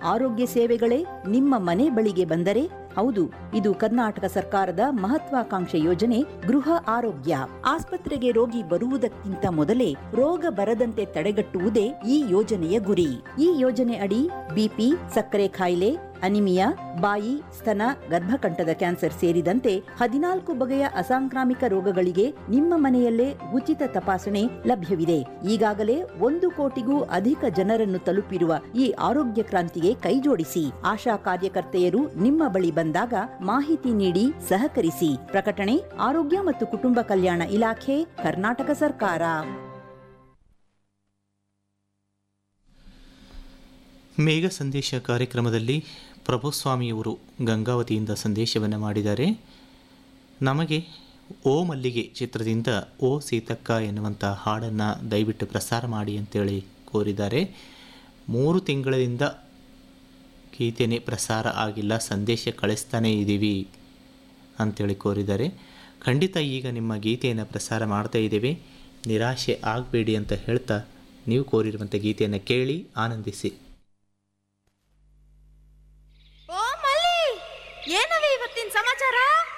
ಆರೋಗ್ಯ ಸೇವೆಗಳೇ ನಿಮ್ಮ ಮನೆ ಬಳಿಗೆ ಬಂದರೆ ಹೌದು ಇದು ಕರ್ನಾಟಕ ಸರ್ಕಾರದ ಮಹತ್ವಾಕಾಂಕ್ಷೆ ಯೋಜನೆ ಗೃಹ ಆರೋಗ್ಯ ಆಸ್ಪತ್ರೆಗೆ ರೋಗಿ ಬರುವುದಕ್ಕಿಂತ ಮೊದಲೇ ರೋಗ ಬರದಂತೆ ತಡೆಗಟ್ಟುವುದೇ ಈ ಯೋಜನೆಯ ಗುರಿ ಈ ಯೋಜನೆ ಅಡಿ ಬಿಪಿ ಸಕ್ಕರೆ ಕಾಯಿಲೆ ಅನಿಮಿಯಾ ಬಾಯಿ ಸ್ತನ ಗರ್ಭಕಂಠದ ಕ್ಯಾನ್ಸರ್ ಸೇರಿದಂತೆ ಹದಿನಾಲ್ಕು ಬಗೆಯ ಅಸಾಂಕ್ರಾಮಿಕ ರೋಗಗಳಿಗೆ ನಿಮ್ಮ ಮನೆಯಲ್ಲೇ ಉಚಿತ ತಪಾಸಣೆ ಲಭ್ಯವಿದೆ ಈಗಾಗಲೇ ಒಂದು ಕೋಟಿಗೂ ಅಧಿಕ ಜನರನ್ನು ತಲುಪಿರುವ ಈ ಆರೋಗ್ಯ ಕ್ರಾಂತಿಗೆ ಕೈಜೋಡಿಸಿ ಆಶಾ ಕಾರ್ಯಕರ್ತೆಯರು ನಿಮ್ಮ ಬಳಿ ಬಂದಾಗ ಮಾಹಿತಿ ನೀಡಿ ಸಹಕರಿಸಿ ಪ್ರಕಟಣೆ ಆರೋಗ್ಯ ಮತ್ತು ಕುಟುಂಬ ಕಲ್ಯಾಣ ಇಲಾಖೆ ಕರ್ನಾಟಕ ಸರ್ಕಾರ ಮೇಘ ಸಂದೇಶ ಕಾರ್ಯಕ್ರಮದಲ್ಲಿ ಪ್ರಭುಸ್ವಾಮಿಯವರು ಗಂಗಾವತಿಯಿಂದ ಸಂದೇಶವನ್ನು ಮಾಡಿದ್ದಾರೆ ನಮಗೆ ಓ ಮಲ್ಲಿಗೆ ಚಿತ್ರದಿಂದ ಓ ಸೀತಕ್ಕ ಎನ್ನುವಂಥ ಹಾಡನ್ನು ದಯವಿಟ್ಟು ಪ್ರಸಾರ ಮಾಡಿ ಅಂತೇಳಿ ಕೋರಿದ್ದಾರೆ ಮೂರು ತಿಂಗಳಿಂದ ಗೀತೆನೇ ಪ್ರಸಾರ ಆಗಿಲ್ಲ ಸಂದೇಶ ಕಳಿಸ್ತಾನೇ ಇದ್ದೀವಿ ಅಂತೇಳಿ ಕೋರಿದ್ದಾರೆ ಖಂಡಿತ ಈಗ ನಿಮ್ಮ ಗೀತೆಯನ್ನು ಪ್ರಸಾರ ಮಾಡ್ತಾ ಇದ್ದೇವೆ ನಿರಾಶೆ ಆಗಬೇಡಿ ಅಂತ ಹೇಳ್ತಾ ನೀವು ಕೋರಿರುವಂಥ ಗೀತೆಯನ್ನು ಕೇಳಿ ಆನಂದಿಸಿ ಓ ಮಲ್ಲಿ ಏನವೇ ಇವತ್ತಿನ ಸಮಾಚಾರ